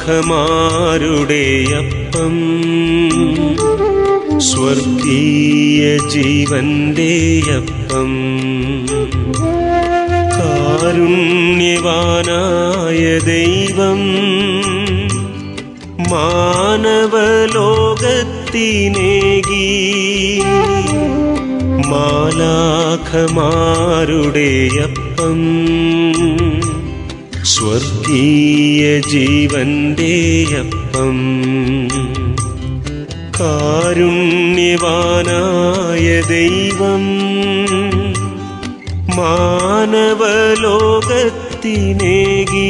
മാലാഖമാരുടെ അപ്പം സ്വർഗീയ ജീവന്റെ അപ്പം കാരുണ്യവാനായ ദൈവം മാനവലോകത്തിനേകി മാലാഖമാരുടെ അപ്പം സ്വർഗീയ ജീവന്റെ അപ്പം കാരുണ്യവാനായ ദൈവം മാനവലോകത്തിനേകി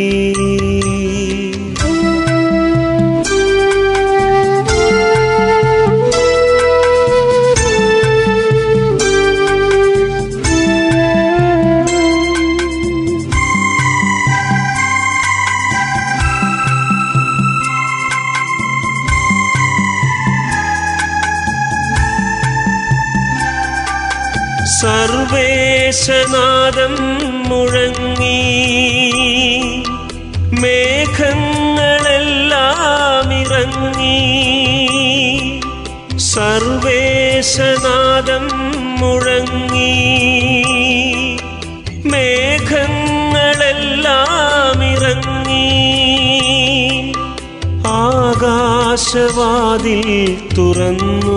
സർവേശനാദം മുഴങ്ങി മേഘങ്ങളെല്ലാം ഇറങ്ങി സർവേശനാദം മുഴങ്ങി മേഘങ്ങളെല്ലാം ഇറങ്ങി ആകാശവാതിൽ തുറന്നു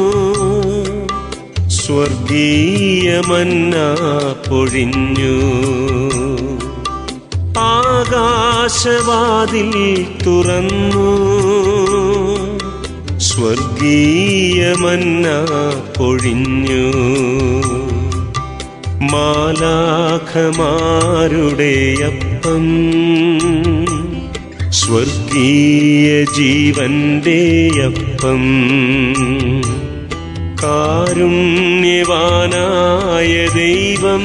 സ്വർഗീയമന്ന പൊഴിഞ്ഞു ആകാശവാതിൽ തുറന്നു സ്വർഗീയമന്ന പൊഴിഞ്ഞു മാലാഖമാരുടെ അപ്പം സ്വർഗീയ ജീവന്റെ അപ്പം കാരുണ്യവാനായ ദൈവം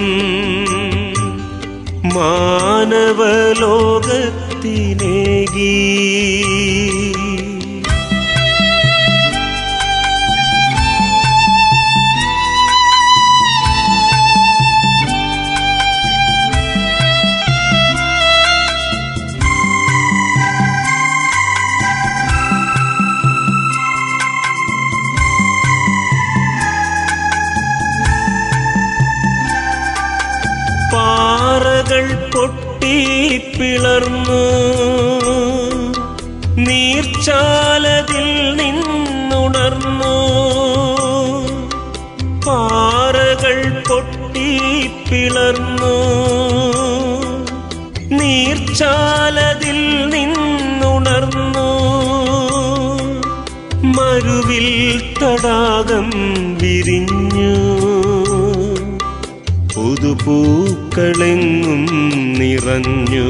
മാനവലോകത്തിനേകി പാറകൾ പൊട്ടി പിളർന്നു നീർച്ചാലതിൽ നിന്നുണർന്നു പാറകൾ പൊട്ടി പിളർന്നു നീർച്ചാലതിൽ നിന്നുണർന്നു മരുവിൽ തടാകം വിരിഞ്ഞു പുതുപൂക്കളെങ്ങും നിറഞ്ഞു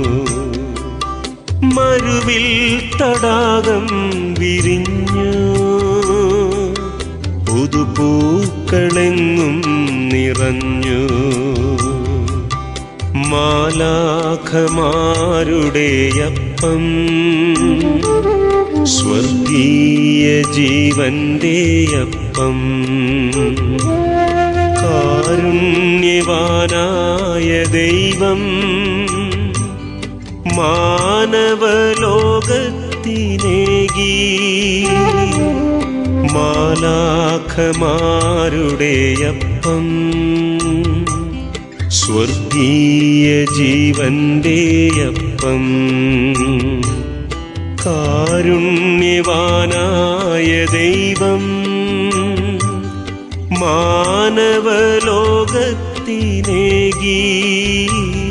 മരുവിൽ തടാകം വിരിഞ്ഞു പുതുപൂക്കളെങ്ങും നിറഞ്ഞു മാലാഖമാരുടെ അപ്പം സ്വർഗീയ ജീവന്റെ അപ്പം കാരുണ്യവാനായ ദൈവം മാനവലോകത്തിനേകി മാലാഖമാരുടെ അപ്പം സ്വർഗീയ ജീവന്റെ അപ്പം കാരുണ്യവാനായ ദൈവം മാനവലോകത്തിനേകി